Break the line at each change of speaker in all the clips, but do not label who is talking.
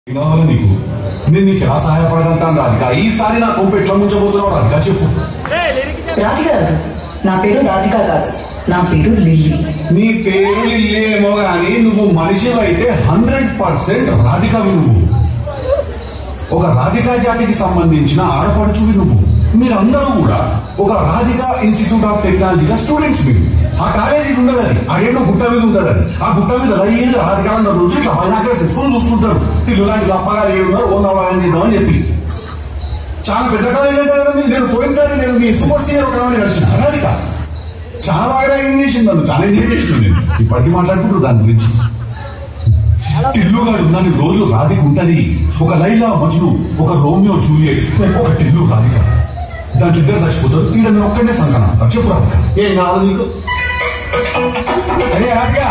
కావాలి నీకు నేను నీకు ఎలా సహాయపడగలుగుతాను రాధిక ఈసారి నా కొంపు ఎట్లా ముంచబోతున్నావు రాధిక చెప్పు
రాధిక కాదు నా పేరు రాధిక కాదు నా పేరు లిల్లీ
నీ పేరు లిల్లీ ఏమో గాని నువ్వు మనిషి అయితే హండ్రెడ్ పర్సెంట్ రాధికవి నువ్వు ఒక రాధికా జాతికి సంబంధించిన ఆడపడుచువి నువ్వు మీరందరూ కూడా ఒక రాధికా ఇన్స్టిట్యూట్ ఆఫ్ టెక్నాలజీగా స్టూడెంట్స్ మీరు ఆ కాలేజీకి ఉండదు అది అదేంటో గుట్ట మీద ఉంటుంది అది ఆ గుట్ట మీద లైన్ రాధికా ఉన్న రోజు ఇట్లా బైనాకర్స్ వేసుకొని చూసుకుంటారు ఇల్లు లాంటి లప్పగా లేవున్నారు ఓ నవ్వాలని చేద్దామని చెప్పి చాలా పెద్ద కాలేజ్ అంటే కదా మీరు- నేను పోయినసారి నేను మీ సూపర్ సీనియర్ ఒక ఆమె నడిచిన రాధిక చాలా బాగా ఏం చేసింది నన్ను చాలా ఎంజాయ్ చేసిన నేను ఇప్పటికీ మాట్లాడుకుంటారు దాని గురించి టిల్లు గారు నన్ను రోజు రాధిక ఉంటది ఒక లైలా మజ్ను ఒక రోమియో జూలియట్ ఒక టిల్లు రాధిక దాంట్లో ఇద్దరు చచ్చిపోతారు ఈడ నేను ఒక్కడే సంకన చెప్పు రాధిక ఏం కావాలి నీకు అరే రాధిక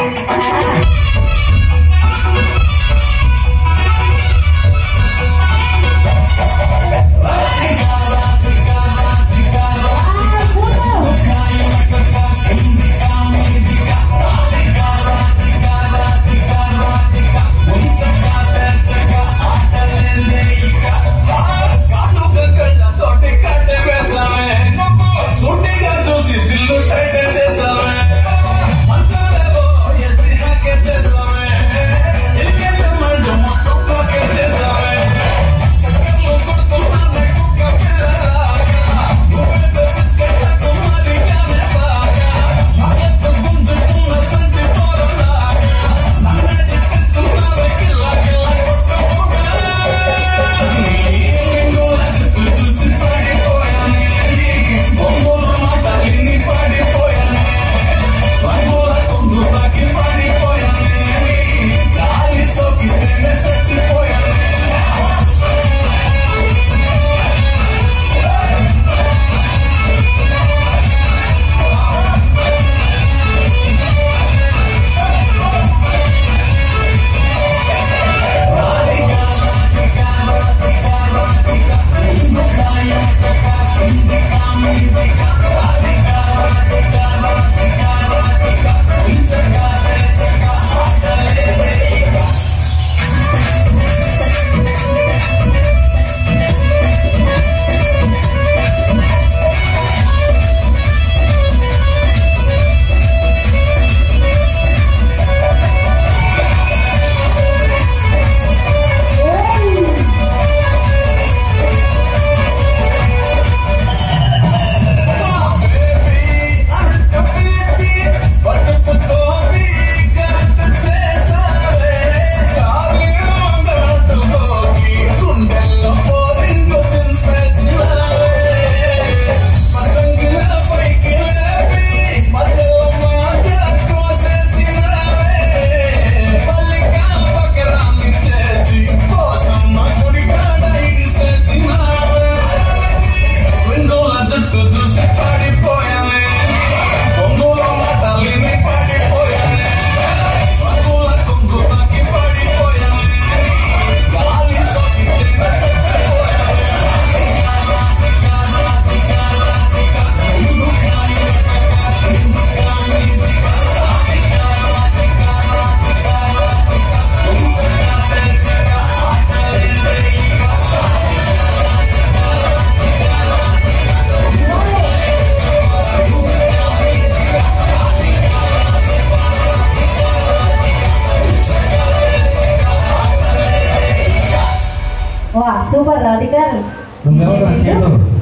జుట్టు చూసి పడిపోయానే కొంగుల మాటలిని పడిపోయానే రంగుల కొంగు తాకి పడిపోయానే గాలి సోకితే
వా సూపర్ రాధిక
నువ్వెవరు చేద్దాం